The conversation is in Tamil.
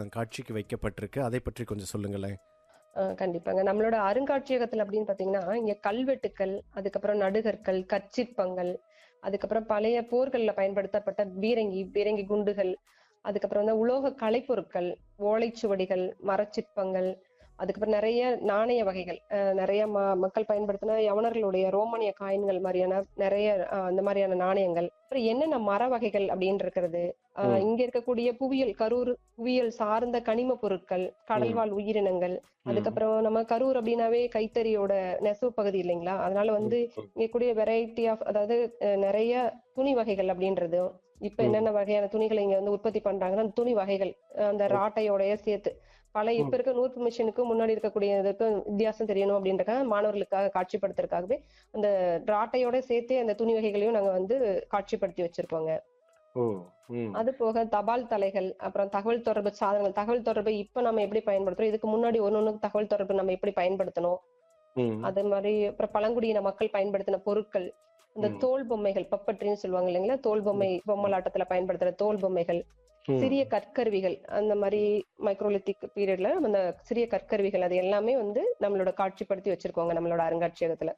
காட்சிக்கு வைக்கப்பட்டிருக்கு அதை பற்றி கொஞ்சம் சொல்லுங்களேன் அஹ் கண்டிப்பாங்க நம்மளோட அருங்காட்சியகத்துல அப்படின்னு பாத்தீங்கன்னா இங்க கல்வெட்டுக்கள் அதுக்கப்புறம் நடுகற்கள் கற்சிற்பங்கள் அதுக்கப்புறம் பழைய போர்கள்ல பயன்படுத்தப்பட்ட பீரங்கி பீரங்கி குண்டுகள் அதுக்கப்புறம் வந்து உலோக கலைப்பொருட்கள் ஓலைச்சுவடிகள் மரச்சிற்பங்கள் அதுக்கப்புறம் நிறைய நாணய வகைகள் அஹ் நிறைய ம மக்கள் பயன்படுத்தின யவனர்களுடைய ரோமானிய காயின்கள் மாதிரியான நிறைய அஹ் அந்த மாதிரியான நாணயங்கள் அப்புறம் என்னென்ன மர வகைகள் அப்படின்னு இருக்கிறது அஹ் ம். இங்க இருக்கக்கூடிய புவியியல் கரூர் புவியியல் சார்ந்த கனிம பொருட்கள் கடல்வாழ் உயிரினங்கள் அதுக்கப்புறம் நம்ம கரூர் அப்படின்னாவே கைத்தறியோட நெசவு பகுதி இல்லைங்களா அதனால வந்து இங்க கூடிய வெரைட்டி ஆஃப் அதாவது அஹ், நிறைய துணி வகைகள் அப்படின்றதும் இப்ப ம். என்னென்ன வகையான துணிகளை இங்க வந்து உற்பத்தி பண்றாங்கன்னா அந்த துணி வகைகள் அஹ், அந்த ராட்டையோடய சேர்த்து பல இப்ப இருக்க நூற்பு மிஷினுக்கும் முன்னாடி இருக்கக்கூடியதுக்கும் வித்தியாசம் தெரியணும் அப்படின்றக்காக மாணவர்களுக்காக காட்சிப்படுத்துறதுக்காகவே அந்த ராட்டையோட சேர்த்தே அந்த துணி வகைகளையும் நாங்க வந்து காட்சிப்படுத்தி வச்சிருக்கோங்க ஓ ம் அது போக தபால் தலைகள் அப்புறம் தகவல் தொடர்பு சாதனங்கள் தகவல் தொடர்பை இப்ப நம்ம எப்படி பயன்படுத்துறோம் இதுக்கு முன்னாடி ஒண்ணு ஒண்ணுக்கு தகவல் தொடர்பு நம்ம எப்படி பயன்படுத்தணும் ம் அது மாதிரி அப்புறம் பழங்குடியின மக்கள் பயன்படுத்தின பொருட்கள் இந்த ம். தோல் பொம்மைகள் பப்பட்ரின்னு சொல்லுவாங்க இல்லைங்களா தோல் பொம்மை பொம்மலாட்டத்துல பயன்படுத்துற தோல் பொம்மைகள் ம். சிறிய கற்கருவிகள் அந்த மாதிரி மைக்ரோலித்திக் பீரியட்ல அந்த சிறிய கற்கருவிகள் அது எல்லாமே வந்து நம்மளோட காட்சிப்படுத்தி வச்சிருக்கோங்க நம்மளோட அருங்காட்சியகத்துல